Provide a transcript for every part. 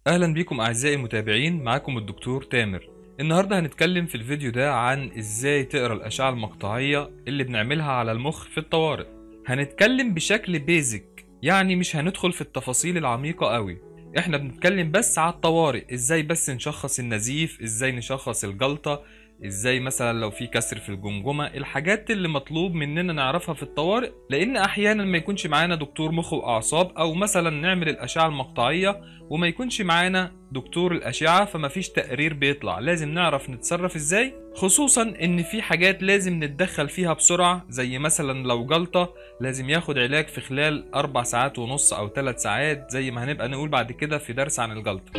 اهلا بيكم اعزائي المتابعين معاكم الدكتور تامر النهارده هنتكلم في الفيديو ده عن ازاي تقرا الاشعه المقطعيه اللي بنعملها على المخ في الطوارئ هنتكلم بشكل بيزك يعني مش هندخل في التفاصيل العميقه قوي احنا بنتكلم بس على الطوارئ ازاي بس نشخص النزيف ازاي نشخص الجلطه ازاي مثلا لو في كسر في الجمجمه الحاجات اللي مطلوب مننا نعرفها في الطوارئ لان احيانا ما يكونش معانا دكتور مخ واعصاب او مثلا نعمل الاشعه المقطعيه وما يكونش معانا دكتور الاشعه فما فيش تقرير بيطلع لازم نعرف نتصرف ازاي خصوصا ان في حاجات لازم نتدخل فيها بسرعه زي مثلا لو جلطه لازم ياخد علاج في خلال اربع ساعات ونص او ثلاث ساعات زي ما هنبقى نقول بعد كده في درس عن الجلطه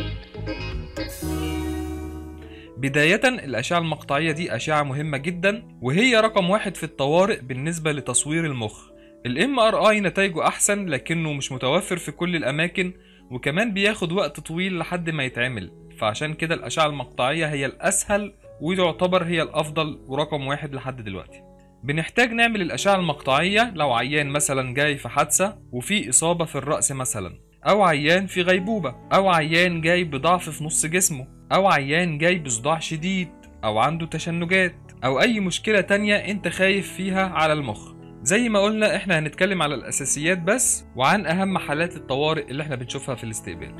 بداية الأشعة المقطعية دي أشعة مهمة جدا وهي رقم واحد في الطوارئ بالنسبة لتصوير المخ ال MRI نتائجه أحسن لكنه مش متوفر في كل الأماكن وكمان بياخد وقت طويل لحد ما يتعمل فعشان كده الأشعة المقطعية هي الأسهل وتعتبر هي الأفضل ورقم واحد لحد دلوقتي بنحتاج نعمل الأشعة المقطعية لو عيان مثلا جاي في حادثة وفي إصابة في الرأس مثلا أو عيان في غيبوبة أو عيان جاي بضعف في نص جسمه أو عيان جاي بصداع شديد أو عنده تشنجات أو أي مشكلة تانية أنت خايف فيها على المخ زي ما قلنا احنا هنتكلم على الأساسيات بس وعن أهم حالات الطوارئ اللي احنا بنشوفها في الاستقبال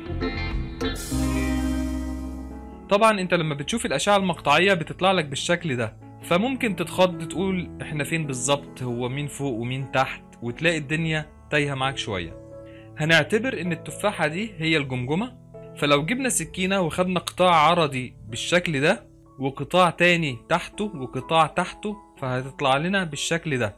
طبعا انت لما بتشوف الأشعة المقطعية بتطلع لك بالشكل ده فممكن تتخض تقول احنا فين بالظبط هو مين فوق ومين تحت وتلاقي الدنيا تايهة معاك شوية هنعتبر ان التفاحة دي هي الجمجمة فلو جبنا سكينة وخدنا قطاع عرضي بالشكل ده وقطاع تاني تحته وقطاع تحته فهتطلع لنا بالشكل ده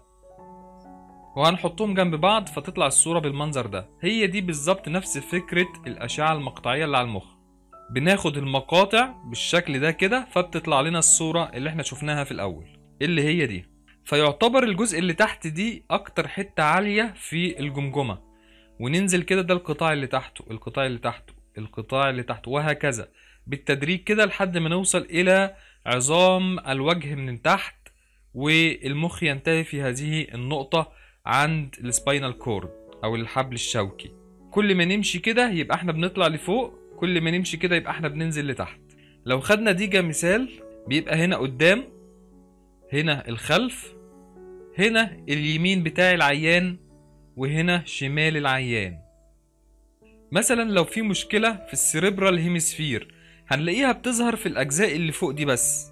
وهنحطهم جنب بعض فتطلع الصورة بالمنظر ده هي دي بالظبط نفس فكرة الأشعة المقطعية اللي على المخ بناخد المقاطع بالشكل ده كده فبتطلع لنا الصورة اللي احنا شفناها في الأول اللي هي دي فيعتبر الجزء اللي تحت دي أكتر حتة عالية في الجمجمة وننزل كده ده القطاع اللي تحته القطاع اللي تحته القطاع اللي تحته وهكذا بالتدريج كده لحد ما نوصل إلى عظام الوجه من تحت والمخ ينتهي في هذه النقطة عند السباينال كورد أو الحبل الشوكي كل ما نمشي كده يبقى احنا بنطلع لفوق كل ما نمشي كده يبقى احنا بننزل لتحت لو خدنا دي كمثال بيبقى هنا قدام هنا الخلف هنا اليمين بتاع العيان وهنا شمال العيان مثلا لو في مشكلة في السيريبرال هيمسفير هنلاقيها بتظهر في الأجزاء اللي فوق دي بس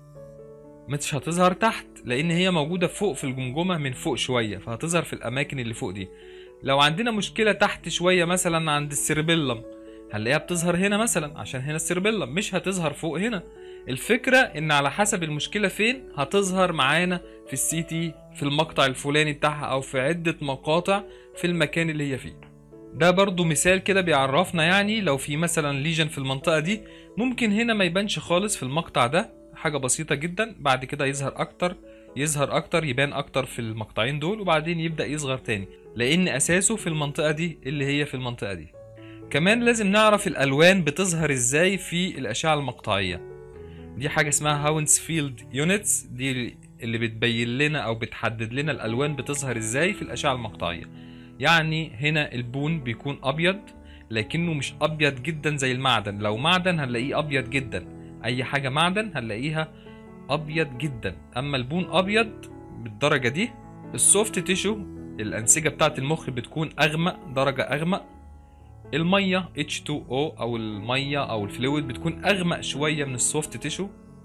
مش هتظهر تحت لأن هي موجودة فوق في الجمجمة من فوق شوية فهتظهر في الأماكن اللي فوق دي لو عندنا مشكلة تحت شوية مثلا عند السيربيلم هنلاقيها بتظهر هنا مثلا عشان هنا السيربيلم مش هتظهر فوق هنا الفكرة ان على حسب المشكلة فين هتظهر معانا في السي تي في المقطع الفلاني بتاعها او في عدة مقاطع في المكان اللي هي فيه ده برضو مثال كده بيعرفنا يعني لو في مثلا ليجن في المنطقة دي ممكن هنا ما يبانش خالص في المقطع ده حاجة بسيطة جدا بعد كده يظهر اكتر يظهر اكتر يبان اكتر في المقطعين دول وبعدين يبدأ يصغر تاني لان اساسه في المنطقة دي اللي هي في المنطقة دي كمان لازم نعرف الالوان بتظهر ازاي في الاشعة المقطعية دي حاجة اسمها هاونسفيلد يونتس دي اللي بتبين لنا او بتحدد لنا الالوان بتظهر ازاي في الاشعة المقطعية يعني هنا البون بيكون ابيض لكنه مش ابيض جدا زي المعدن لو معدن هنلاقيه ابيض جدا اي حاجة معدن هنلاقيها ابيض جدا اما البون ابيض بالدرجة دي السوفت تيشو الانسجة بتاعت المخ بتكون اغمق درجة اغمق المية H2O او المية او الفلويد بتكون اغمق شوية من السوفت تيشو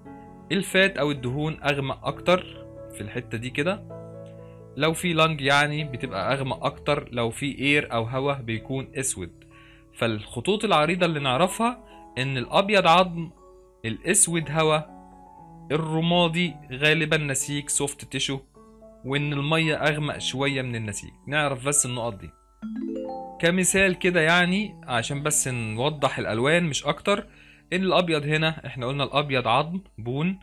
الفات او الدهون اغمق اكتر في الحتة دي كده لو في لانج يعني بتبقى اغمق اكتر لو في اير او هواء بيكون اسود فالخطوط العريضة اللي نعرفها ان الابيض عظم الاسود هواء الرمادي غالبا نسيج سوفت تيشو وان المية اغمق شوية من النسيج نعرف بس النقط دي كمثال كده يعني عشان بس نوضح الالوان مش اكتر ان الابيض هنا احنا قلنا الابيض عظم بون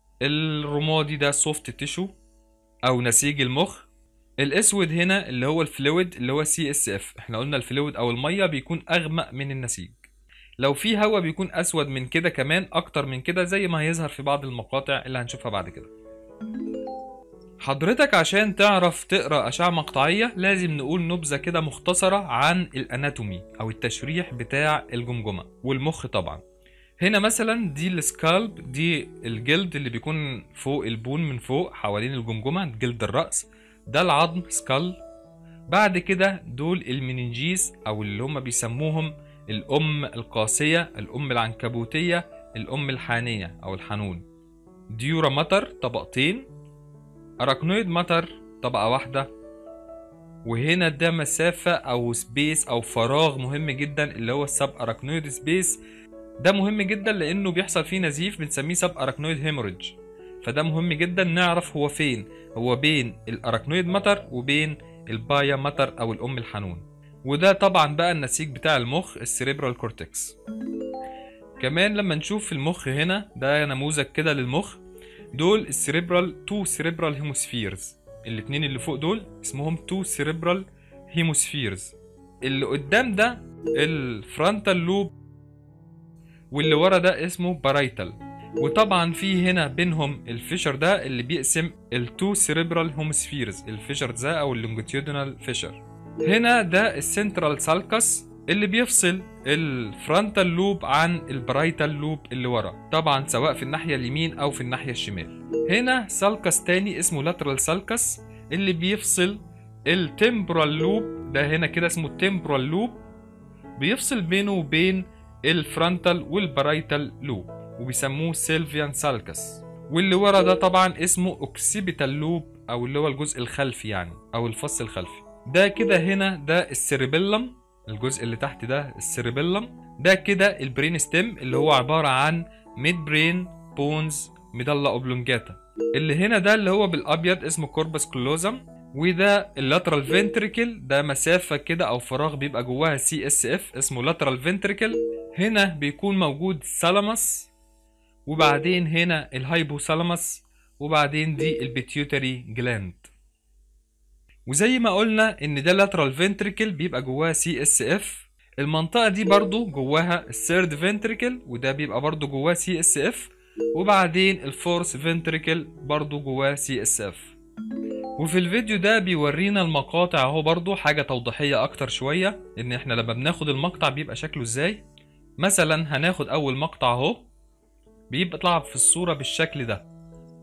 الرمادي ده سوفت تيشو او نسيج المخ الاسود هنا اللي هو الفلويد اللي هو سي اس اف احنا قلنا الفلويد او الميه بيكون اغمق من النسيج لو في هواء بيكون اسود من كده كمان اكتر من كده زي ما هيظهر في بعض المقاطع اللي هنشوفها بعد كده حضرتك عشان تعرف تقرا اشعه مقطعيه لازم نقول نبذه كده مختصره عن الاناتومي او التشريح بتاع الجمجمه والمخ طبعا هنا مثلا دي السكالب دي الجلد اللي بيكون فوق البون من فوق حوالين الجمجمه جلد الراس ده العظم سكال بعد كده دول المننجيز او اللي هم بيسموهم الام القاسيه الام العنكبوتيه الام الحانيه او الحنون ديورا مطر طبقتين اراكنويد مطر طبقه واحده وهنا ده مسافة أو سبيس أو فراغ مهم جدا اللي هو السب أراكنويد سبيس ده مهم جدا لأنه بيحصل فيه نزيف بنسميه سب أراكنويد هيموريدج فده مهم جدا نعرف هو فين هو بين الأراكنويد مطر وبين البايا مطر أو الأم الحنون وده طبعا بقى النسيج بتاع المخ السيريبرال كورتكس كمان لما نشوف المخ هنا ده نموذج كده للمخ دول السيريبرال تو سيريبرال هيموسفيرز الاتنين اللي فوق دول اسمهم تو سيريبرال هيموسفيرز اللي قدام ده الفرونتال لوب واللي ورا ده اسمه بارايتال وطبعا في هنا بينهم الفيشر ده اللي بيقسم التو سيريبرال هيموسفيرز الفيشر ده او اللونجيتيودينال فيشر هنا ده السنترال سالكس اللي بيفصل الفرونتال لوب عن البرايتال لوب اللي ورا طبعا سواء في الناحية اليمين أو في الناحية الشمال هنا سالكس تاني اسمه لاترال سالكس اللي بيفصل التمبرال لوب ده هنا كده اسمه التمبرال لوب بيفصل بينه وبين الفرونتال والبرايتال لوب وبيسموه سيلفيان سالكس واللي ورا ده طبعا اسمه اوكسيبيتال لوب او اللي هو الجزء الخلفي يعني او الفص الخلفي ده كده هنا ده السيربيلم الجزء اللي تحت ده السيربيلم ده كده البرين ستيم اللي هو عبارة عن ميد برين بونز ميدالا اوبلونجاتا اللي هنا ده اللي هو بالابيض اسمه كوربس كلوزم وده اللاترال فنتريكل ده مسافة كده او فراغ بيبقى جواها سي اس اف اسمه لاترال فنتريكل هنا بيكون موجود سالاموس وبعدين هنا الهايبوثالاموس وبعدين دي البيتيوتري جلاند وزي ما قلنا ان ده لاترال فنتريكل بيبقى جواها سي اس اف المنطقة دي برضو جواها الثيرد فنتريكل وده بيبقى برضو جواه سي اس اف وبعدين الفورث فنتريكل برضو جواه سي اس اف وفي الفيديو ده بيورينا المقاطع اهو برضو حاجة توضيحية اكتر شوية ان احنا لما بناخد المقطع بيبقى شكله ازاي مثلا هناخد اول مقطع اهو بيطلع في الصورة بالشكل ده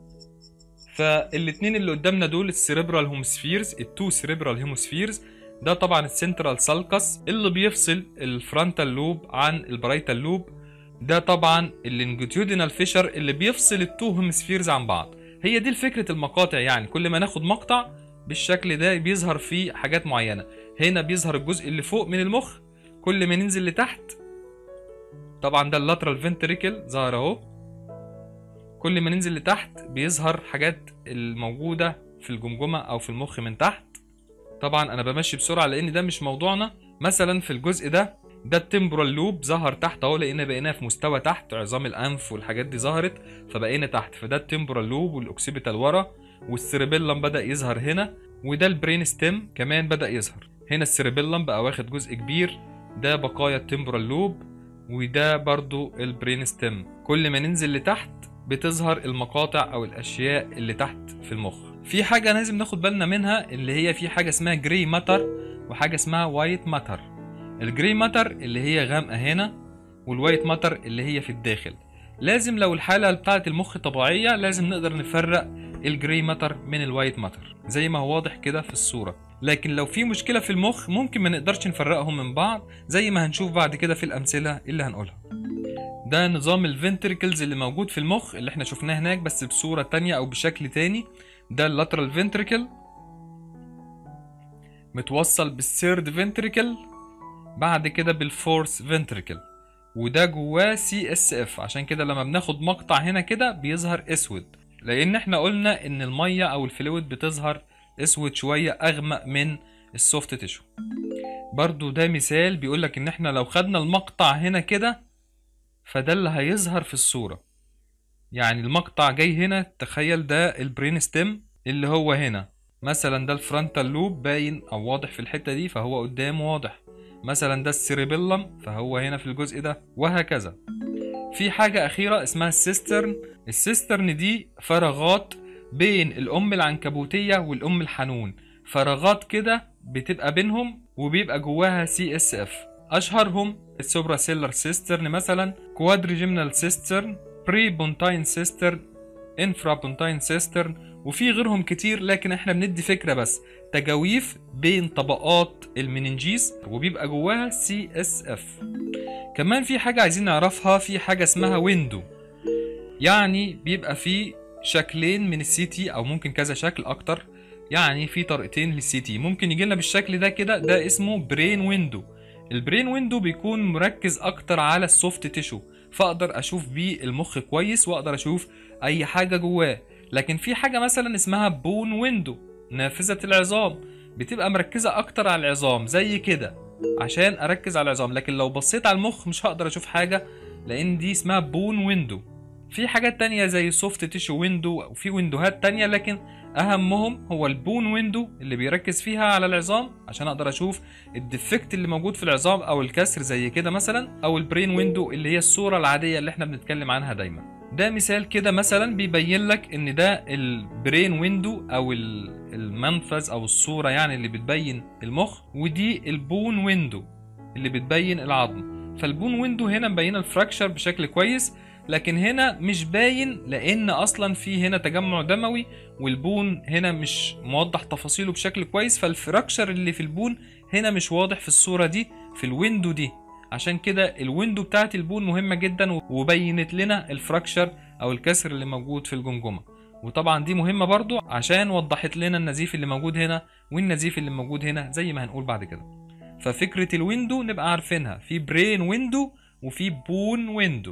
فالاتنين اللي قدامنا دول السيريبرال هومسفيرز التو سيريبرال هيموسفيرز ده طبعا السنترال سالكس اللي بيفصل الفرونتال لوب عن البرايتال لوب ده طبعا اللينجيتيودينال فيشر اللي بيفصل التو هيمسفيرز عن بعض هي دي فكرة المقاطع يعني كل ما ناخد مقطع بالشكل ده بيظهر فيه حاجات معينة هنا بيظهر الجزء اللي فوق من المخ كل ما ننزل لتحت طبعا ده اللاترال فنتريكل ظهر اهو كل ما ننزل لتحت بيظهر حاجات الموجودة في الجمجمة أو في المخ من تحت طبعا أنا بمشي بسرعة لأن ده مش موضوعنا مثلا في الجزء ده ده التمبرال لوب ظهر تحت اهو لقينا بقينا في مستوى تحت عظام الانف والحاجات دي ظهرت فبقينا تحت فده التمبرال لوب والاوكسيبيتال ورا والسيربيلم بدا يظهر هنا وده البرين ستيم كمان بدا يظهر هنا السيربيلم بقى واخد جزء كبير ده بقايا التمبرال لوب وده برضو البرين ستيم كل ما ننزل لتحت بتظهر المقاطع او الاشياء اللي تحت في المخ في حاجه لازم ناخد بالنا منها اللي هي في حاجه اسمها جري ماتر وحاجه اسمها وايت ماتر الجري ماتر اللي هي غامقه هنا والوايت ماتر اللي هي في الداخل لازم لو الحاله بتاعه المخ طبيعيه لازم نقدر نفرق الجري ماتر من الوايت ماتر زي ما هو واضح كده في الصوره لكن لو في مشكله في المخ ممكن ما نقدرش نفرقهم من بعض زي ما هنشوف بعد كده في الامثله اللي هنقولها ده نظام الفنتريكلز اللي موجود في المخ اللي احنا شفناه هناك بس بصورة تانية او بشكل تاني ده اللاترال فنتريكل متوصل بالثيرد فنتريكل بعد كده بالفورث فنتريكل وده جواه سي اس اف عشان كده لما بناخد مقطع هنا كده بيظهر اسود لان احنا قلنا ان المية او الفلويد بتظهر اسود شوية اغمق من السوفت تيشو برضو ده مثال بيقولك ان احنا لو خدنا المقطع هنا كده فده اللي هيظهر في الصورة يعني المقطع جاي هنا تخيل ده البرين ستيم اللي هو هنا مثلا ده الفرونتال لوب باين او واضح في الحتة دي فهو قدامه واضح مثلا ده السيريبيلم فهو هنا في الجزء ده وهكذا في حاجة أخيرة اسمها السيسترن السيسترن دي فراغات بين الام العنكبوتيه والام الحنون فراغات كده بتبقى بينهم وبيبقى جواها سي اس اف اشهرهم السوبرا سيلر سيسترن مثلا كوادريجيمنال سيسترن بري بونتاين سيسترن انفرا بونتاين سيسترن وفي غيرهم كتير لكن احنا بندي فكره بس تجاويف بين طبقات المننجيز وبيبقى جواها سي اس اف كمان في حاجه عايزين نعرفها في حاجه اسمها ويندو يعني بيبقى في شكلين من السي تي او ممكن كذا شكل اكتر يعني في طريقتين للسي تي ممكن يجي لنا بالشكل ده كده ده اسمه برين ويندو البرين ويندو بيكون مركز اكتر على السوفت تيشو فاقدر اشوف بيه المخ كويس واقدر اشوف اي حاجه جواه لكن في حاجه مثلا اسمها بون ويندو نافذه العظام بتبقى مركزه اكتر على العظام زي كده عشان اركز على العظام لكن لو بصيت على المخ مش هقدر اشوف حاجه لان دي اسمها بون ويندو في حاجات تانية زي سوفت تيشو ويندو وفي ويندوهات تانية لكن اهمهم هو البون ويندو اللي بيركز فيها على العظام عشان اقدر اشوف الديفكت اللي موجود في العظام او الكسر زي كده مثلا او البرين ويندو اللي هي الصوره العاديه اللي احنا بنتكلم عنها دايما ده مثال كده مثلا بيبين لك ان ده البرين ويندو او المنفذ او الصوره يعني اللي بتبين المخ ودي البون ويندو اللي بتبين العظم فالبون ويندو هنا مبينه الفراكشر بشكل كويس لكن هنا مش باين لان اصلا في هنا تجمع دموي والبون هنا مش موضح تفاصيله بشكل كويس فالفراكشر اللي في البون هنا مش واضح في الصوره دي في الويندو دي عشان كده الويندو بتاعت البون مهمه جدا وبينت لنا الفراكشر او الكسر اللي موجود في الجمجمه وطبعا دي مهمه برضو عشان وضحت لنا النزيف اللي موجود هنا والنزيف اللي موجود هنا زي ما هنقول بعد كده ففكره الويندو نبقى عارفينها في برين ويندو وفي بون ويندو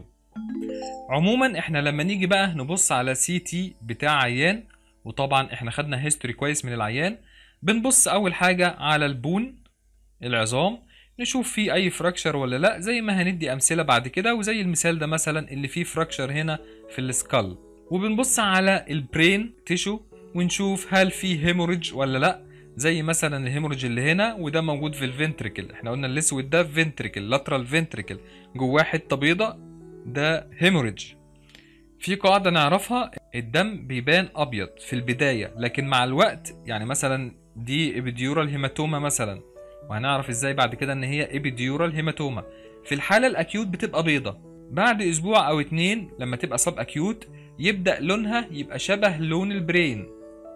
عموما احنا لما نيجي بقى نبص على سي تي بتاع عيان وطبعا احنا خدنا هيستوري كويس من العيان بنبص اول حاجه على البون العظام نشوف فيه اي فراكشر ولا لا زي ما هندي امثله بعد كده وزي المثال ده مثلا اللي فيه فراكشر هنا في السكال وبنبص على البرين تيشو ونشوف هل فيه هيموريدج ولا لا زي مثلا الهيموريدج اللي هنا وده موجود في الفنتريكل احنا قلنا الاسود ده فنتريكل لاترال فنتريكل جواه حته بيضه ده هيموريدج في قاعده نعرفها الدم بيبان ابيض في البدايه لكن مع الوقت يعني مثلا دي ابيديورال هيماتوما مثلا وهنعرف ازاي بعد كده ان هي ابيديورال هيماتوما في الحاله الاكيوت بتبقى بيضه بعد اسبوع او اتنين لما تبقى سب اكيوت يبدا لونها يبقى شبه لون البرين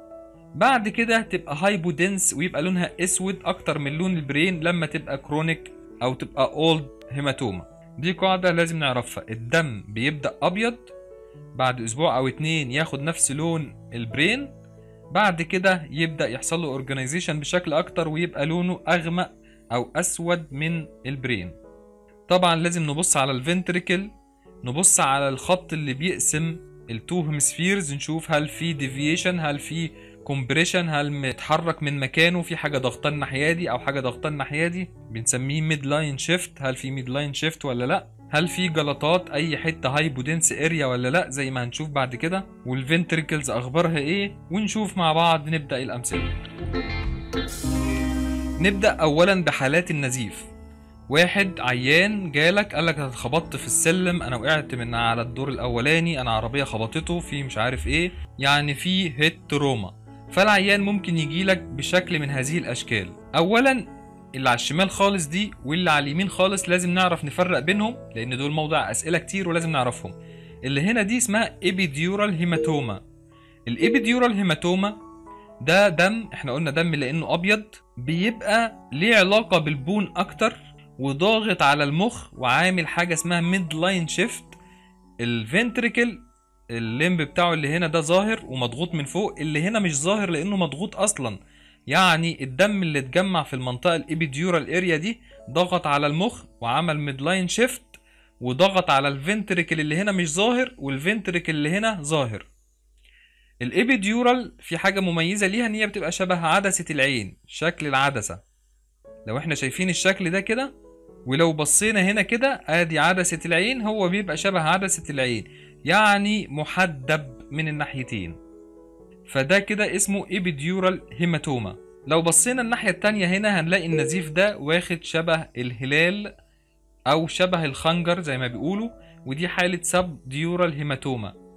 بعد كده تبقى هايبودنس ويبقى لونها اسود اكتر من لون البرين لما تبقى كرونيك او تبقى اولد هيماتوما دي قاعدة لازم نعرفها الدم بيبدأ أبيض بعد أسبوع أو اتنين ياخد نفس لون البرين بعد كده يبدأ يحصل له اورجانيزيشن بشكل أكتر ويبقى لونه أغمق أو أسود من البرين طبعا لازم نبص على الفنتريكل نبص على الخط اللي بيقسم التو هيمسفيرز نشوف هل في ديفيشن هل في كومبريشن هل متحرك من مكانه في حاجه ضغطاه الناحيه دي او حاجه ضغطاه الناحيه دي بنسميه ميد لاين شيفت هل في ميد لاين شيفت ولا لا هل في جلطات اي حته هايبودنس اريا ولا لا زي ما هنشوف بعد كده والفنتريكلز اخبارها ايه ونشوف مع بعض نبدا الامثله نبدا اولا بحالات النزيف واحد عيان جالك قالك انا اتخبطت في السلم انا وقعت من على الدور الاولاني انا عربيه خبطته في مش عارف ايه يعني في هيت تروما فالعيان ممكن يجيلك بشكل من هذه الاشكال اولا اللي على الشمال خالص دي واللي على اليمين خالص لازم نعرف نفرق بينهم لان دول موضع اسئله كتير ولازم نعرفهم اللي هنا دي اسمها ايبيديورال هيماتوما الايبيديورال هيماتوما ده دم احنا قلنا دم لانه ابيض بيبقى ليه علاقه بالبون اكتر وضاغط على المخ وعامل حاجه اسمها ميد لاين شيفت الفنتريكل الليمب بتاعه اللي هنا ده ظاهر ومضغوط من فوق اللي هنا مش ظاهر لانه مضغوط اصلا يعني الدم اللي اتجمع في المنطقه الابيديورال اريا دي ضغط على المخ وعمل ميد لاين شيفت وضغط على الفنتريكل اللي هنا مش ظاهر والفنتريكل اللي هنا ظاهر الابيديورال في حاجه مميزه ليها ان هي بتبقى شبه عدسه العين شكل العدسه لو احنا شايفين الشكل ده كده ولو بصينا هنا كده ادي عدسه العين هو بيبقى شبه عدسه العين يعني محدب من الناحيتين فده كده اسمه ايبيديورال هيماتوما لو بصينا الناحية التانية هنا هنلاقي النزيف ده واخد شبه الهلال أو شبه الخنجر زي ما بيقولوا ودي حالة سب ديورال هيماتوما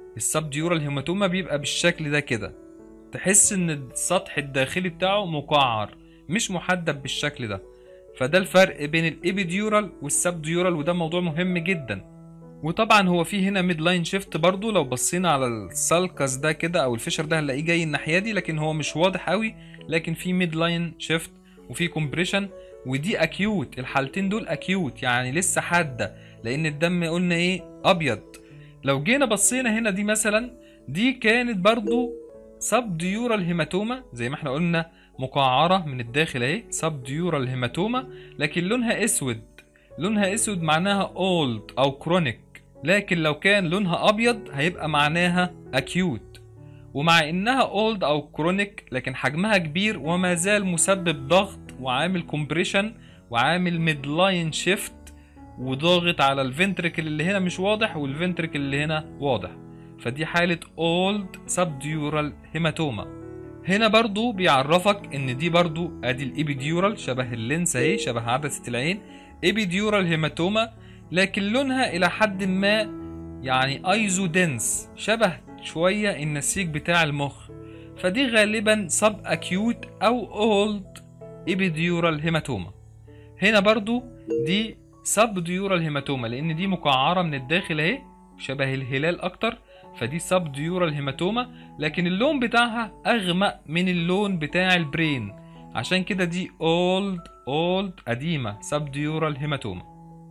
السبديورال هيماتوما بيبقى بالشكل ده كده تحس ان السطح الداخلي بتاعه مقعر مش محدب بالشكل ده فده الفرق بين الابيديورال والسبديورال وده موضوع مهم جدا وطبعا هو في هنا ميد لاين شيفت برضو لو بصينا على السالكس ده كده او الفيشر ده هنلاقيه جاي الناحيه دي لكن هو مش واضح قوي لكن في ميد لاين شيفت وفي كومبريشن ودي اكيوت الحالتين دول اكيوت يعني لسه حاده لان الدم قلنا ايه ابيض لو جينا بصينا هنا دي مثلا دي كانت برضو سبديورال هيماتوما زي ما احنا قلنا مقعرة من الداخل اهي سبديورال هيماتوما لكن لونها اسود لونها اسود معناها اولد او كرونيك لكن لو كان لونها ابيض هيبقى معناها اكيوت ومع انها اولد او كرونيك لكن حجمها كبير وما زال مسبب ضغط وعامل كومبريشن وعامل ميد لاين شيفت وضاغط على الفنتركل اللي هنا مش واضح والفنتركل اللي هنا واضح فدي حالة اولد سبديورال هيماتوما هنا برضو بيعرفك ان دي برضو ادي الابيديورال شبه اللينس اهي شبه عدسة العين ابيديورال هيماتوما لكن لونها الى حد ما يعني ايزو دنس شبه شوية النسيج بتاع المخ فدي غالبا سب اكيوت او اولد ابيديورال هيماتوما هنا برضو دي سب ديورال هيماتوما لان دي مقعرة من الداخل اهي شبه الهلال اكتر فدي سب ديورال هيماتوما لكن اللون بتاعها اغمق من اللون بتاع البرين عشان كده دي اولد اولد قديمة سب ديورال هيماتوما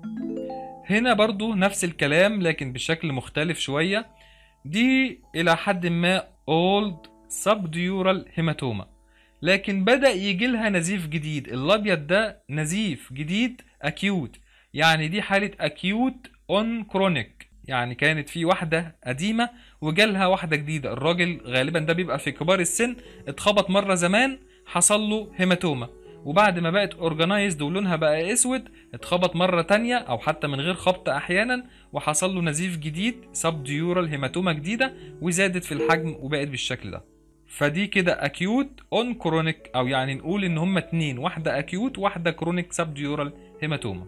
هنا برضو نفس الكلام لكن بشكل مختلف شوية دي الى حد ما اولد سب ديورال هيماتوما لكن بدأ يجي لها نزيف جديد الابيض ده نزيف جديد اكيوت يعني دي حالة اكيوت اون كرونيك يعني كانت في واحدة قديمة وجالها واحدة جديدة الراجل غالبا ده بيبقى في كبار السن اتخبط مرة زمان حصل له هيماتوما وبعد ما بقت اورجنايزد ولونها بقى اسود اتخبط مرة تانية او حتى من غير خبط احيانا وحصل له نزيف جديد سب ديورال هيماتوما جديدة وزادت في الحجم وبقت بالشكل ده فدي كده اكيوت اون كرونيك او يعني نقول ان هما اتنين واحدة اكيوت واحدة كرونيك سب ديورال هيماتوما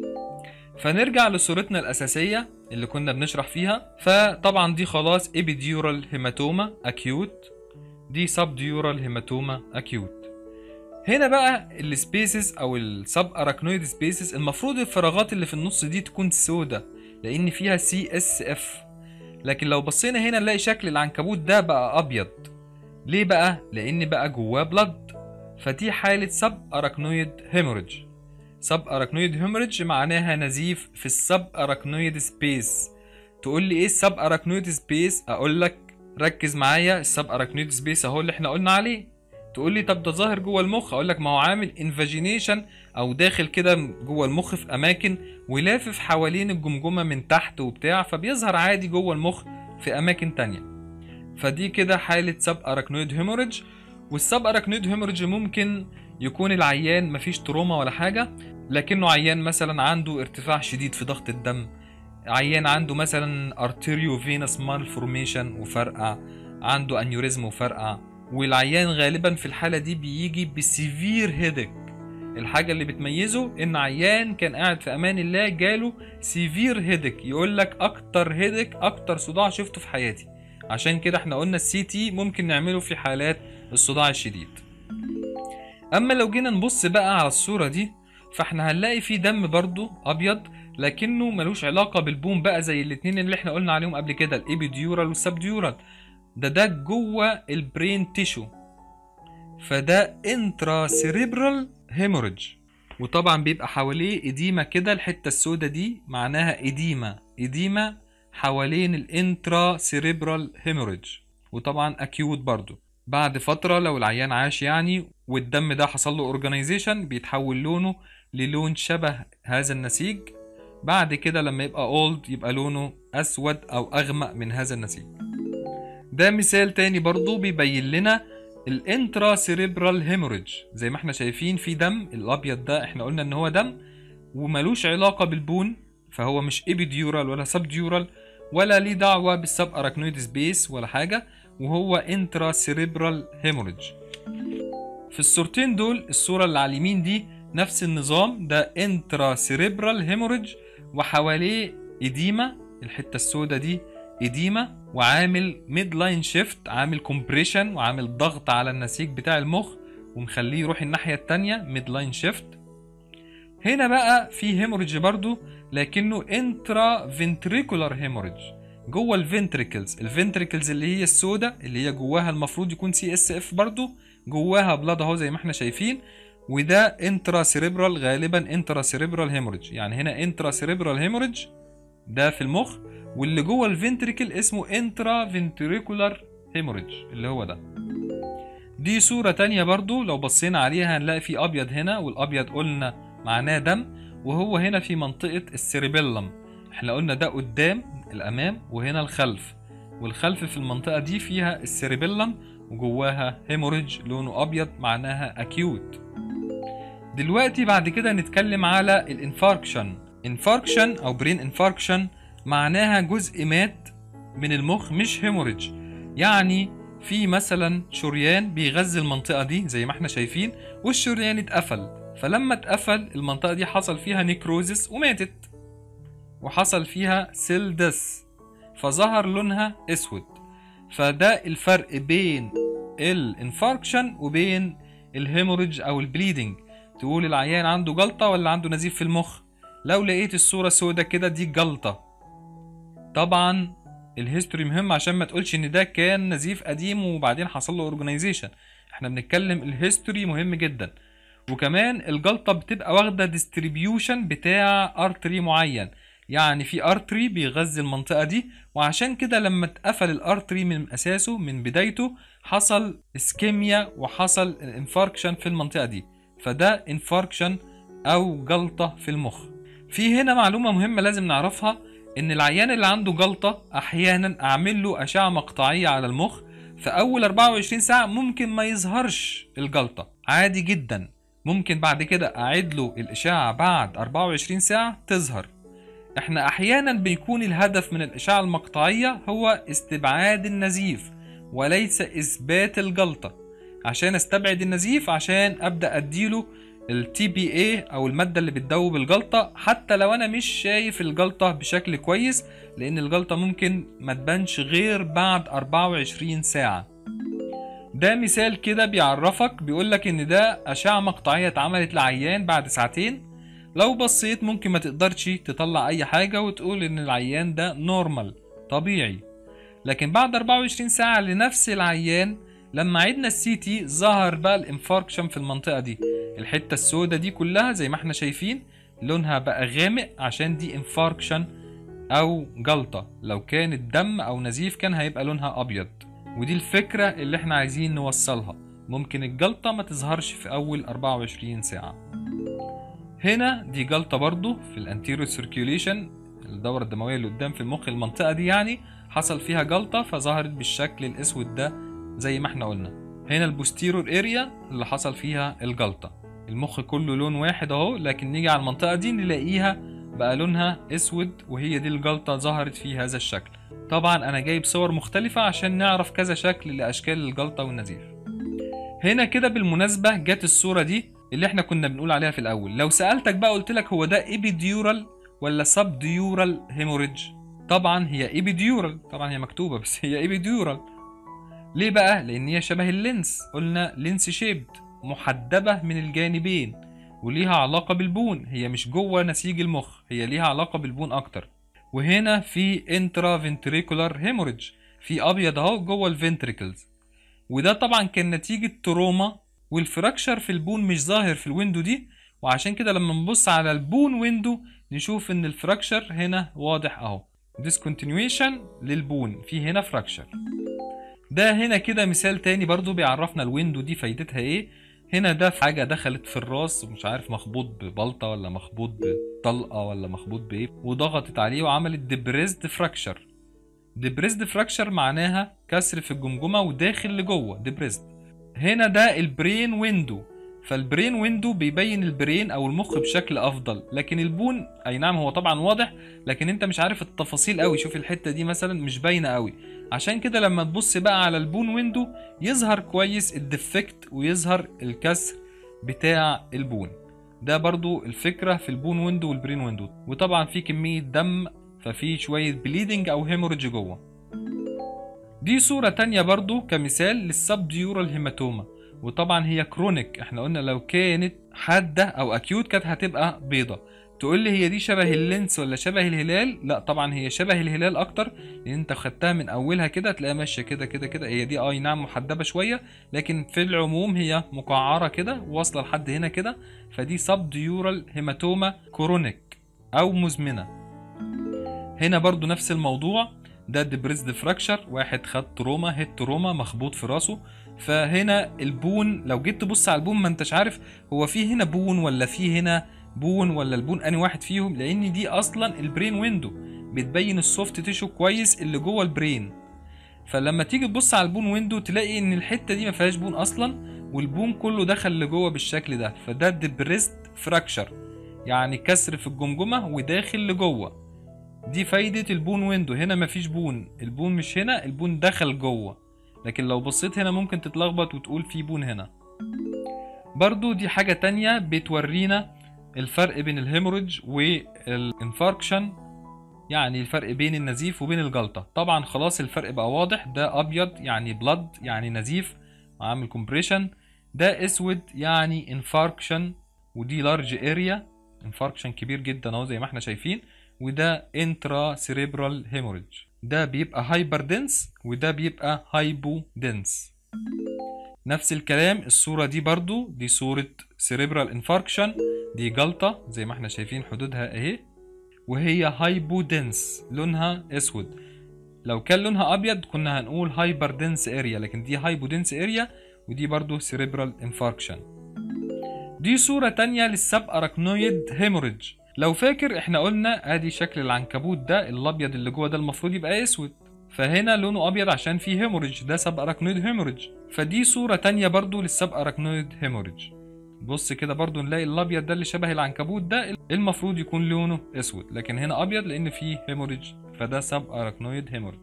فنرجع لصورتنا الأساسية اللي كنا بنشرح فيها فطبعا دي خلاص ابيديورال هيماتوما اكيوت دي سب ديورال هيماتوما اكيوت هنا بقى السبيسز او السب اراكنويد سبيسز المفروض الفراغات اللي في النص دي تكون سودة لان فيها سي اس اف لكن لو بصينا هنا نلاقي شكل العنكبوت ده بقى ابيض ليه بقى لان بقى جواه بلد فدي حالة سب اراكنويد هيموريدج سب اراكنويد هيموريدج معناها نزيف في السب اراكنويد سبيس تقول لي ايه السب اراكنويد سبيس اقول لك ركز معايا السب اراكنويد سبيس اهو اللي احنا قلنا عليه تقول لي طب ده ظاهر جوه المخ اقول لك ما هو عامل انفاجينيشن او داخل كده جوه المخ في اماكن ولافف حوالين الجمجمه من تحت وبتاع فبيظهر عادي جوه المخ في اماكن تانية فدي كده حاله سب اراكنويد هيموريدج والسب اراكنويد هيموريدج ممكن يكون العيان مفيش تروما ولا حاجه لكنه عيان مثلا عنده ارتفاع شديد في ضغط الدم عيان عنده مثلا ارتيريو فينس مالفورميشن وفرقع عنده انيوريزم وفرقع والعيان غالبا في الحالة دي بيجي بسيفير هيدك الحاجة اللي بتميزه ان عيان كان قاعد في امان الله جاله سيفير هيدك يقول لك اكتر هيدك اكتر صداع شفته في حياتي عشان كده احنا قلنا السي تي ممكن نعمله في حالات الصداع الشديد اما لو جينا نبص بقى على الصورة دي فاحنا هنلاقي في دم برضو ابيض لكنه ملوش علاقة بالبوم بقى زي الاتنين اللي احنا قلنا عليهم قبل كده الابيديورال والسبديورال ده ده جوه البرين تيشو فده انترا سيريبرال هيموريدج وطبعا بيبقى حواليه اديمة كده الحتة السوداء دي معناها اديمة اديمة حوالين الانترا سيريبرال هيموريدج وطبعا اكيوت برضو بعد فترة لو العيان عاش يعني والدم ده حصل له اورجانيزيشن بيتحول لونه للون شبه هذا النسيج بعد كده لما يبقى اولد يبقى لونه اسود او اغمق من هذا النسيج ده مثال تاني برضو بيبين لنا الانترا سيريبرال هيموريدج زي ما احنا شايفين في دم الابيض ده احنا قلنا ان هو دم وملوش علاقة بالبون فهو مش ابيديورال ولا سبديورال ولا ليه دعوة بالسب اراكنويد سبيس ولا حاجة وهو انترا سيريبرال هيموريدج في الصورتين دول الصورة اللي على اليمين دي نفس النظام ده انترا سيريبرال هيموريدج وحواليه اديمة الحتة السوداء دي اديمه وعامل ميد لاين شيفت عامل كومبريشن وعامل ضغط على النسيج بتاع المخ ومخليه يروح الناحيه التانية ميد لاين شيفت هنا بقى في هيموريدج برضو لكنه انترا فنتريكولار هيموريدج جوه الفنتريكلز الفنتريكلز اللي هي السوداء اللي هي جواها المفروض يكون سي اس اف برضو جواها بلاد اهو زي ما احنا شايفين وده انترا سيريبرال غالبا انترا سيريبرال هيموريدج يعني هنا انترا سيريبرال هيموريدج ده في المخ واللي جوه الفنتريكل اسمه انترا فنتريكولار هيموريدج اللي هو ده دي صورة تانية برضو لو بصينا عليها هنلاقي في أبيض هنا والأبيض قلنا معناه دم وهو هنا في منطقة السيريبيلم احنا قلنا ده قدام الأمام وهنا الخلف والخلف في المنطقة دي فيها السيريبيلم وجواها هيموريدج لونه أبيض معناها أكيوت دلوقتي بعد كده نتكلم على الانفاركشن انفاركشن أو برين انفاركشن معناها جزء مات من المخ مش هيموريدج يعني في مثلا شريان بيغذي المنطقة دي زي ما احنا شايفين والشريان اتقفل فلما اتقفل المنطقة دي حصل فيها نيكروزس وماتت وحصل فيها سيل دس فظهر لونها اسود فده الفرق بين الانفاركشن وبين الهيموريدج او البليدنج تقول العيان عنده جلطة ولا عنده نزيف في المخ لو لقيت الصورة سودة كده دي جلطة طبعا الهيستوري مهم عشان ما تقولش ان ده كان نزيف قديم وبعدين حصل له اورجانيزيشن احنا بنتكلم الهيستوري مهم جدا وكمان الجلطة بتبقى واخدة ديستريبيوشن بتاع ارتري معين يعني في ارتري بيغذي المنطقة دي وعشان كده لما اتقفل الارتري من اساسه من بدايته حصل اسكيميا وحصل انفاركشن في المنطقة دي فده انفاركشن او جلطة في المخ في هنا معلومة مهمة لازم نعرفها ان العيان اللي عنده جلطة احيانا اعمل له اشعة مقطعية على المخ في اول 24 ساعة ممكن ما يظهرش الجلطة عادي جدا ممكن بعد كده اعيد له الاشعة بعد 24 ساعة تظهر احنا احيانا بيكون الهدف من الاشعة المقطعية هو استبعاد النزيف وليس اثبات الجلطة عشان استبعد النزيف عشان ابدا اديله التي بي اي او الماده اللي بتدوب الجلطه حتى لو انا مش شايف الجلطه بشكل كويس لان الجلطه ممكن ما تبانش غير بعد 24 ساعه ده مثال كده بيعرفك بيقولك ان ده اشعه مقطعيه اتعملت لعيان بعد ساعتين لو بصيت ممكن ما تقدرش تطلع اي حاجه وتقول ان العيان ده نورمال طبيعي لكن بعد 24 ساعه لنفس العيان لما عدنا السي تي ظهر بقى الانفاركشن في المنطقه دي الحته السوداء دي كلها زي ما احنا شايفين لونها بقى غامق عشان دي انفاركشن او جلطه لو كانت دم او نزيف كان هيبقى لونها ابيض ودي الفكره اللي احنا عايزين نوصلها ممكن الجلطه ما تظهرش في اول 24 ساعه هنا دي جلطه برضو في الانتيريو سيركيوليشن الدوره الدمويه اللي قدام في المخ المنطقه دي يعني حصل فيها جلطه فظهرت بالشكل الاسود ده زي ما احنا قلنا هنا البوستيرور اريا اللي حصل فيها الجلطه المخ كله لون واحد اهو لكن نيجي على المنطقه دي نلاقيها بقى لونها اسود وهي دي الجلطه ظهرت في هذا الشكل طبعا انا جايب صور مختلفه عشان نعرف كذا شكل لاشكال الجلطه والنزيف هنا كده بالمناسبه جت الصوره دي اللي احنا كنا بنقول عليها في الاول لو سالتك بقى قلت لك هو ده ايبيديورال ولا سبديورال هيموريدج طبعا هي ايبيديورال طبعا هي مكتوبه بس هي ايبيديورال ليه بقى لان هي شبه اللينس قلنا لينس شيبد محدبه من الجانبين وليها علاقه بالبون هي مش جوه نسيج المخ هي ليها علاقه بالبون اكتر وهنا في انترا فنتريكولار هيموريدج في ابيض اهو جوه الفنتريكلز وده طبعا كان نتيجه تروما والفراكشر في البون مش ظاهر في الويندو دي وعشان كده لما نبص على البون ويندو نشوف ان الفراكشر هنا واضح اهو discontinuation للبون في هنا فراكشر ده هنا كده مثال تاني برضو بيعرفنا الويندو دي فايدتها ايه هنا ده في حاجة دخلت في الراس ومش عارف مخبوط ببلطة ولا مخبوط بطلقة ولا مخبوط بايه وضغطت عليه وعملت ديبريزد فراكشر ديبريزد فراكشر معناها كسر في الجمجمة وداخل لجوه ديبريزد هنا ده البرين ويندو فالبرين ويندو بيبين البرين او المخ بشكل افضل لكن البون اي نعم هو طبعا واضح لكن انت مش عارف التفاصيل قوي شوف الحته دي مثلا مش باينه قوي عشان كده لما تبص بقى على البون ويندو يظهر كويس الديفكت ويظهر الكسر بتاع البون ده برضو الفكره في البون ويندو والبرين ويندو وطبعا في كميه دم ففي شويه بليدنج او هيموريدج جوه دي صورة تانية برضو كمثال للسبديورال هيماتوما وطبعا هي كرونيك احنا قلنا لو كانت حادة او اكيوت كانت هتبقى بيضة تقول لي هي دي شبه اللينس ولا شبه الهلال لا طبعا هي شبه الهلال اكتر لان انت خدتها من اولها كده تلاقيها ماشيه كده كده كده هي دي اي نعم محدبه شويه لكن في العموم هي مقعره كده واصله لحد هنا كده فدي سب ديورال هيماتوما كورونيك او مزمنه هنا برضو نفس الموضوع ده ديبريسد فراكشر واحد خد تروما هيد تروما مخبوط في راسه فهنا البون لو جيت تبص على البون ما انتش عارف هو في هنا بون ولا في هنا بون ولا البون اني واحد فيهم لان دي اصلا البرين ويندو بتبين السوفت تيشو كويس اللي جوه البرين فلما تيجي تبص على البون ويندو تلاقي ان الحته دي ما فيهاش بون اصلا والبون كله دخل لجوه بالشكل ده فده ديبريست فراكشر يعني كسر في الجمجمه وداخل لجوه دي فايدة البون ويندو هنا مفيش بون البون مش هنا البون دخل جوه لكن لو بصيت هنا ممكن تتلخبط وتقول في بون هنا برضو دي حاجة تانية بتورينا الفرق بين الهيموريدج والانفاركشن يعني الفرق بين النزيف وبين الجلطة طبعا خلاص الفرق بقى واضح ده ابيض يعني بلد يعني نزيف عامل كومبريشن ده اسود يعني انفاركشن ودي لارج اريا انفاركشن كبير جدا اهو زي ما احنا شايفين وده انترا سيريبرال هيموريدج ده بيبقى هايبر دنس وده بيبقى هايبو دنس نفس الكلام الصورة دي برضو دي صورة سيريبرال انفاركشن دي جلطة زي ما احنا شايفين حدودها اهي وهي هايبو دنس لونها اسود لو كان لونها ابيض كنا هنقول هايبر دنس اريا لكن دي هايبو دنس اريا ودي برضو سيريبرال انفاركشن دي صورة تانية للسب اراكنويد هيموريدج لو فاكر احنا قلنا ادي شكل العنكبوت ده الابيض اللي جوه ده المفروض يبقى اسود فهنا لونه ابيض عشان فيه هيموريدج ده سب اراكنويد هيموريدج فدي صورة تانية برضو للسب اراكنويد هيموريدج بص كده برضو نلاقي الابيض ده اللي شبه العنكبوت ده المفروض يكون لونه اسود لكن هنا ابيض لان فيه هيموريدج فده سب اراكنويد هيموريدج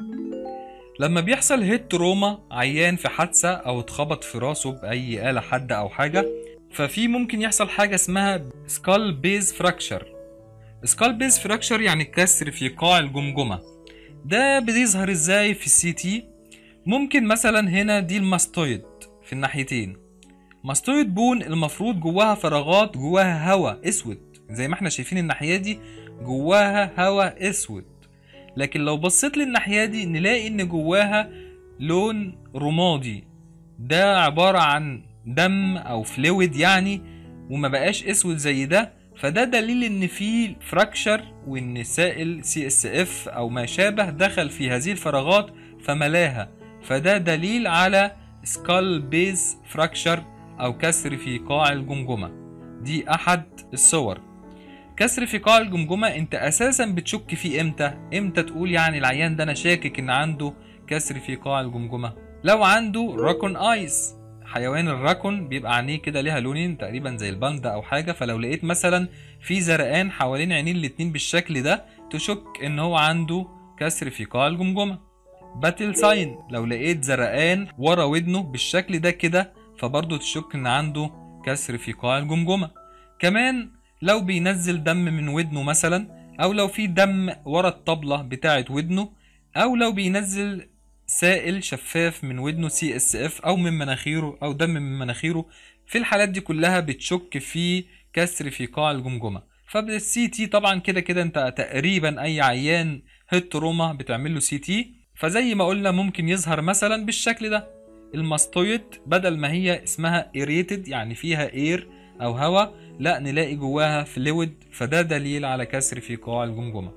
لما بيحصل هيد تروما عيان في حادثة او اتخبط في راسه باي آلة حادة او حاجة ففي ممكن يحصل حاجة اسمها سكال بيز فراكشر سكال بيز فراكشر يعني كسر في قاع الجمجمة ده بيظهر ازاي في السي تي ممكن مثلا هنا دي الماستويد في الناحيتين ماستويد بون المفروض جواها فراغات جواها هواء اسود زي ما احنا شايفين الناحية دي جواها هواء اسود لكن لو بصيت للناحية دي نلاقي ان جواها لون رمادي ده عبارة عن دم او فلويد يعني وما بقاش اسود زي ده فده دليل ان في فراكشر وان سائل سي اس اف او ما شابه دخل في هذه الفراغات فملاها فده دليل على سكال بيز فراكشر او كسر في قاع الجمجمة دي احد الصور كسر في قاع الجمجمة انت اساسا بتشك فيه امتى امتى تقول يعني العيان ده انا شاكك ان عنده كسر في قاع الجمجمة لو عنده راكون ايز حيوان الراكون بيبقى عينيه كده ليها لونين تقريبا زي الباندا او حاجه فلو لقيت مثلا في زرقان حوالين عينين الاتنين بالشكل ده تشك ان هو عنده كسر في قاع الجمجمه باتل ساين لو لقيت زرقان ورا ودنه بالشكل ده كده فبرضه تشك ان عنده كسر في قاع الجمجمه كمان لو بينزل دم من ودنه مثلا او لو في دم ورا الطبله بتاعه ودنه او لو بينزل سائل شفاف من ودنه سي اس اف او من مناخيره او دم من مناخيره في الحالات دي كلها بتشك في كسر في قاع الجمجمه فبالسي تي طبعا كده كده انت تقريبا اي عيان هيد تروما بتعمل له سي تي فزي ما قلنا ممكن يظهر مثلا بالشكل ده الماستويد بدل ما هي اسمها ايريتد يعني فيها اير او هواء لا نلاقي جواها فلويد فده دليل على كسر في قاع الجمجمه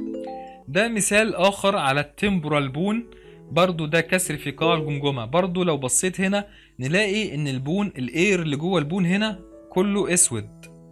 ده مثال اخر على التمبورال بون برضو ده كسر في قاع الجمجمة برضو لو بصيت هنا نلاقي ان البون الاير اللي جوه البون هنا كله اسود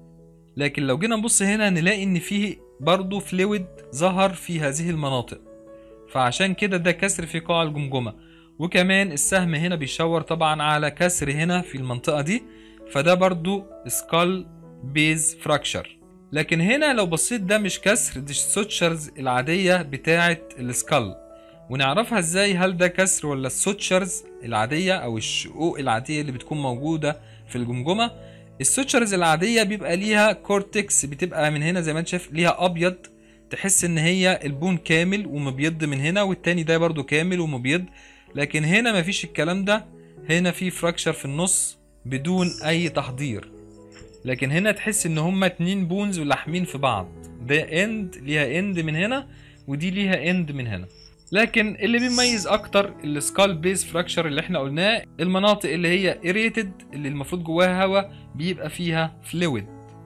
لكن لو جينا نبص هنا نلاقي ان فيه برضو فلويد ظهر في هذه المناطق فعشان كده ده كسر في قاع الجمجمة وكمان السهم هنا بيشاور طبعا على كسر هنا في المنطقة دي فده برضو سكال بيز فراكشر لكن هنا لو بصيت ده مش كسر دي السوتشرز العادية بتاعة السكال ونعرفها ازاي هل ده كسر ولا السوتشرز العادية او الشقوق العادية اللي بتكون موجودة في الجمجمة السوتشرز العادية بيبقى ليها كورتكس بتبقى من هنا زي ما انت شايف ليها ابيض تحس ان هي البون كامل ومبيض من هنا والتاني ده برضو كامل ومبيض لكن هنا مفيش الكلام ده هنا في فراكشر في النص بدون اي تحضير لكن هنا تحس ان هما اتنين بونز ولاحمين في بعض ده اند ليها اند من هنا ودي ليها اند من هنا لكن اللي بيميز اكتر السكال بيز فراكشر اللي احنا قلناه المناطق اللي هي اريتد اللي المفروض جواها هواء بيبقى فيها فلويد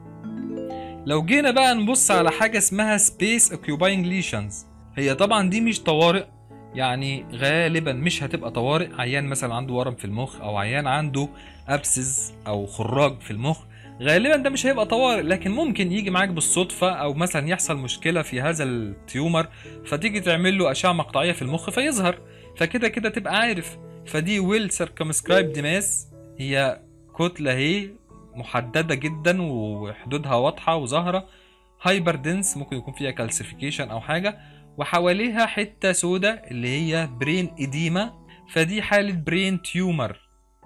لو جينا بقى نبص على حاجه اسمها سبيس اوكيوباينج ليشنز هي طبعا دي مش طوارئ يعني غالبا مش هتبقى طوارئ عيان مثلا عنده ورم في المخ او عيان عنده ابسز او خراج في المخ غالبا ده مش هيبقى طوارئ لكن ممكن يجي معاك بالصدفة أو مثلا يحصل مشكلة في هذا التيومر فتيجي تعمل له أشعة مقطعية في المخ فيظهر فكده كده تبقى عارف فدي ويل سيركمسكرايبد ماس هي كتلة هي محددة جدا وحدودها واضحة وظاهرة هايبر دنس ممكن يكون فيها كالسيفيكيشن أو حاجة وحواليها حتة سودة اللي هي برين إديما فدي حالة برين تيومر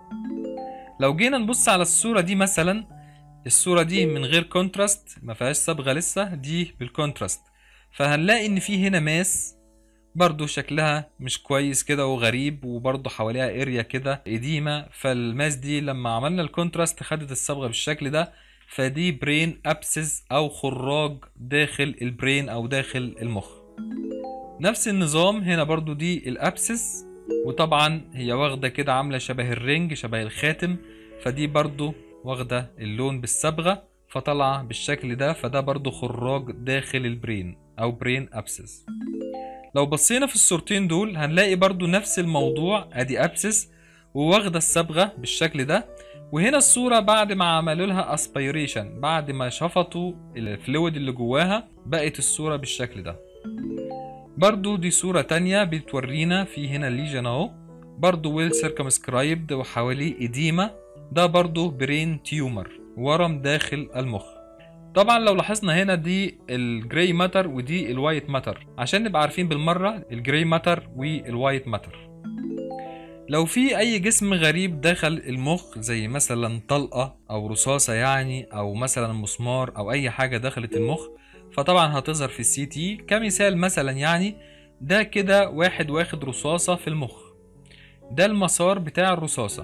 لو جينا نبص على الصورة دي مثلا الصورة دي من غير كونتراست ما فيهاش صبغة لسه دي بالكونتراست فهنلاقي ان في هنا ماس برضو شكلها مش كويس كده وغريب وبرضو حواليها اريا كده قديمة فالماس دي لما عملنا الكونتراست خدت الصبغة بالشكل ده فدي برين ابسس او خراج داخل البرين او داخل المخ نفس النظام هنا برضو دي الابسس وطبعا هي واخدة كده عاملة شبه الرنج شبه الخاتم فدي برضو واخدة اللون بالصبغة فطلع بالشكل ده فده برضو خراج داخل البرين أو برين أبسس لو بصينا في الصورتين دول هنلاقي برضو نفس الموضوع أدي أبسس وواخدة الصبغة بالشكل ده وهنا الصورة بعد ما عملوا لها اسبيريشن بعد ما شفطوا الفلويد اللي جواها بقت الصورة بالشكل ده برضو دي صورة تانية بتورينا في هنا الليجن اهو برضو ويل سيركمسكرايبد وحواليه إديمة ده برضو برين تيومر ورم داخل المخ طبعا لو لاحظنا هنا دي الجراي ماتر ودي الوايت ماتر عشان نبقى عارفين بالمرة الجراي ماتر والوايت ماتر لو في اي جسم غريب دخل المخ زي مثلا طلقة او رصاصة يعني او مثلا مسمار او اي حاجة دخلت المخ فطبعا هتظهر في السي تي كمثال مثلا يعني ده كده واحد واخد رصاصة في المخ ده المسار بتاع الرصاصة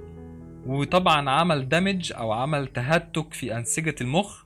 وطبعا عمل دامج او عمل تهتك في انسجة المخ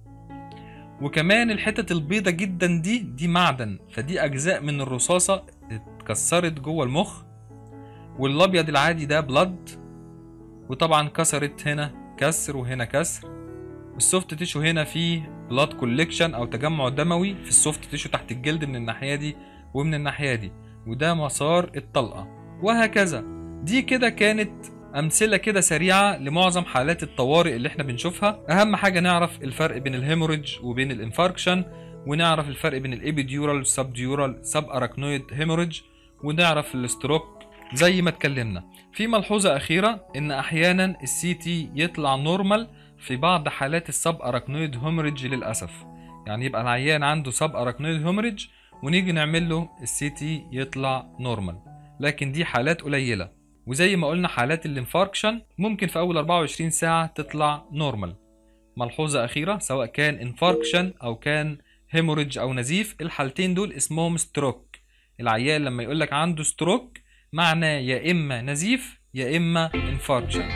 وكمان الحتة البيضة جدا دي دي معدن فدي اجزاء من الرصاصة اتكسرت جوه المخ والابيض العادي ده بلد وطبعا كسرت هنا كسر وهنا كسر السوفت تيشو هنا فيه بلاد كوليكشن او تجمع دموي في السوفت تيشو تحت الجلد من الناحية دي ومن الناحية دي وده مسار الطلقة وهكذا دي كده كانت امثله كده سريعه لمعظم حالات الطوارئ اللي احنا بنشوفها اهم حاجه نعرف الفرق بين الهيموريدج وبين الانفاركشن ونعرف الفرق بين الابيديورال والسبديورال سب اراكنويد هيموريدج ونعرف الاستروك زي ما اتكلمنا في ملحوظه اخيره ان احيانا السي تي يطلع نورمال في بعض حالات السب اراكنويد هيموريدج للاسف يعني يبقى العيان عنده سب اراكنويد هيموريدج ونيجي نعمل له السي تي يطلع نورمال لكن دي حالات قليله وزي ما قلنا حالات الانفاركشن ممكن في اول 24 ساعة تطلع نورمال ملحوظة أخيرة سواء كان انفاركشن أو كان هيموريدج أو نزيف الحالتين دول اسمهم ستروك العيان لما يقولك عنده ستروك معناه يا إما نزيف يا إما انفاركشن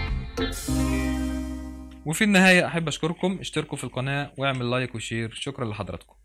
وفي النهاية أحب أشكركم اشتركوا في القناة واعمل لايك وشير شكرا لحضراتكم